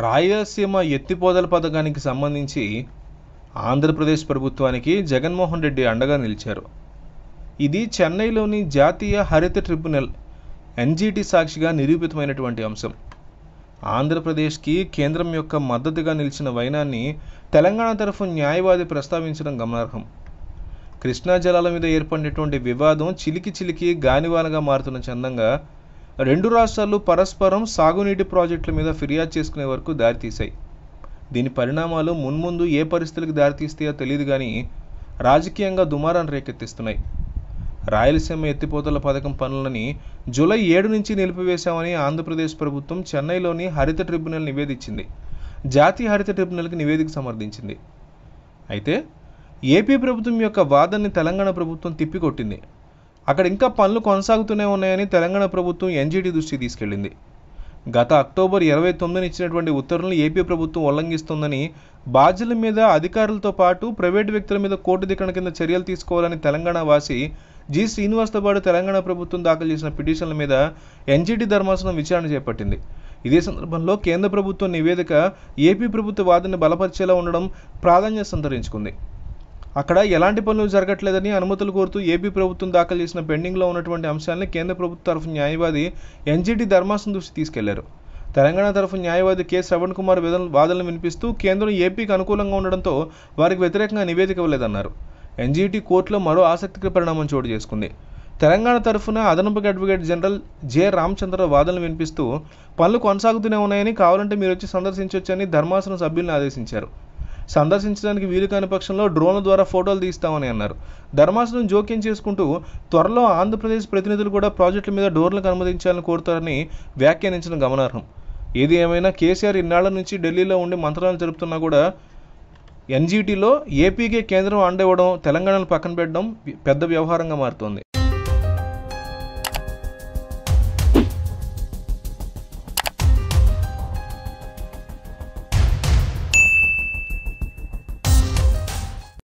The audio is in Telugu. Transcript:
రాయలసీమ ఎత్తిపోతల పథకానికి సంబంధించి ఆంధ్రప్రదేశ్ ప్రభుత్వానికి జగన్మోహన్ రెడ్డి అండగా నిలిచారు ఇది చెన్నైలోని జాతీయ హరిత ట్రిబ్యునల్ ఎన్జీటీ సాక్షిగా నిరూపితమైనటువంటి అంశం ఆంధ్రప్రదేశ్కి కేంద్రం యొక్క మద్దతుగా నిలిచిన వైనాన్ని తెలంగాణ తరఫు న్యాయవాది ప్రస్తావించడం గమనార్హం కృష్ణా జలాల మీద ఏర్పడినటువంటి వివాదం చిలికి చిలికి గానివానగా మారుతున్న చందంగా రెండు రాష్ట్రాలు పరస్పరం సాగునీటి ప్రాజెక్టుల మీద ఫిర్యాదు చేసుకునే వరకు దారితీశాయి దీని పరిణామాలు మున్ముందు ఏ పరిస్థితులకు దారితీస్తాయో తెలియదు కానీ రాజకీయంగా దుమారాన్ని రేకెత్తిస్తున్నాయి రాయలసీమ ఎత్తిపోతల పథకం పనులని జూలై ఏడు నుంచి నిలిపివేశామని ఆంధ్రప్రదేశ్ ప్రభుత్వం చెన్నైలోని హరిత ట్రిబ్యునల్ నివేదించింది జాతీయ హరిత ట్రిబ్యునల్కి నివేదిక సమర్థించింది అయితే ఏపీ ప్రభుత్వం యొక్క వాదనని తెలంగాణ ప్రభుత్వం తిప్పికొట్టింది అక్కడ ఇంకా పనులు కొనసాగుతూనే ఉన్నాయని తెలంగాణ ప్రభుత్వం ఎన్జీటీ దృష్టికి తీసుకెళ్లింది గత అక్టోబర్ ఇరవై తొమ్మిదిన ఇచ్చినటువంటి ఉత్తర్వులను ఏపీ ప్రభుత్వం ఉల్లంఘిస్తోందని బాధ్యుల మీద అధికారులతో పాటు ప్రైవేటు వ్యక్తుల మీద కోర్టు దిక్కన కింద చర్యలు తీసుకోవాలని తెలంగాణ వాసి జి శ్రీనివాస్తో పాటు తెలంగాణ ప్రభుత్వం దాఖలు చేసిన పిటిషన్ల మీద ఎన్జీటీ ధర్మాసనం విచారణ చేపట్టింది ఇదే సందర్భంలో కేంద్ర ప్రభుత్వం నివేదిక ఏపీ ప్రభుత్వ వాదనని బలపరిచేలా ఉండడం ప్రాధాన్యత సంతరించుకుంది అక్కడ ఎలాంటి పనులు జరగట్లేదని అనుమతులు కోరుతూ ఏపీ ప్రభుత్వం దాఖలు చేసిన పెండింగ్లో ఉన్నటువంటి అంశాలను కేంద్ర ప్రభుత్వ తరఫు న్యాయవాది ఎన్జీటీ ధర్మాసనం దృష్టి తీసుకెళ్లారు తెలంగాణ తరఫు న్యాయవాది కె శ్రవణ్ కుమార్ వేదన వాదనలు వినిపిస్తూ కేంద్రం ఏపీకి అనుకూలంగా ఉండడంతో వారికి వ్యతిరేకంగా నివేదిక ఇవ్వలేదన్నారు ఎన్జీటీ కోర్టులో మరో ఆసక్తికర పరిణామం చోటు చేసుకుంది తెలంగాణ తరఫున అదనపు అడ్వకేట్ జనరల్ జె రామచంద్ర వాదనలు వినిపిస్తూ పనులు కొనసాగుతూనే ఉన్నాయని కావాలంటే మీరు వచ్చి సందర్శించవచ్చని ధర్మాసనం సభ్యులను ఆదేశించారు సందర్శించడానికి వీలు కాని పక్షంలో డ్రోన్ల ద్వారా ఫోటోలు తీస్తామని అన్నారు ధర్మాసనం జోక్యం చేసుకుంటూ త్వరలో ఆంధ్రప్రదేశ్ ప్రతినిధులు కూడా ప్రాజెక్టుల మీద డోర్లకు అనుమతించాలని కోరుతారని వ్యాఖ్యానించడం గమనార్హం ఏది ఏమైనా కేసీఆర్ ఇన్నాళ్ల నుంచి ఢిల్లీలో ఉండి మంత్రాలు జరుపుతున్నా కూడా ఎన్జీటీలో ఏపీకే కేంద్రం అండివ్వడం తెలంగాణను పక్కన పెట్టడం పెద్ద వ్యవహారంగా మారుతోంది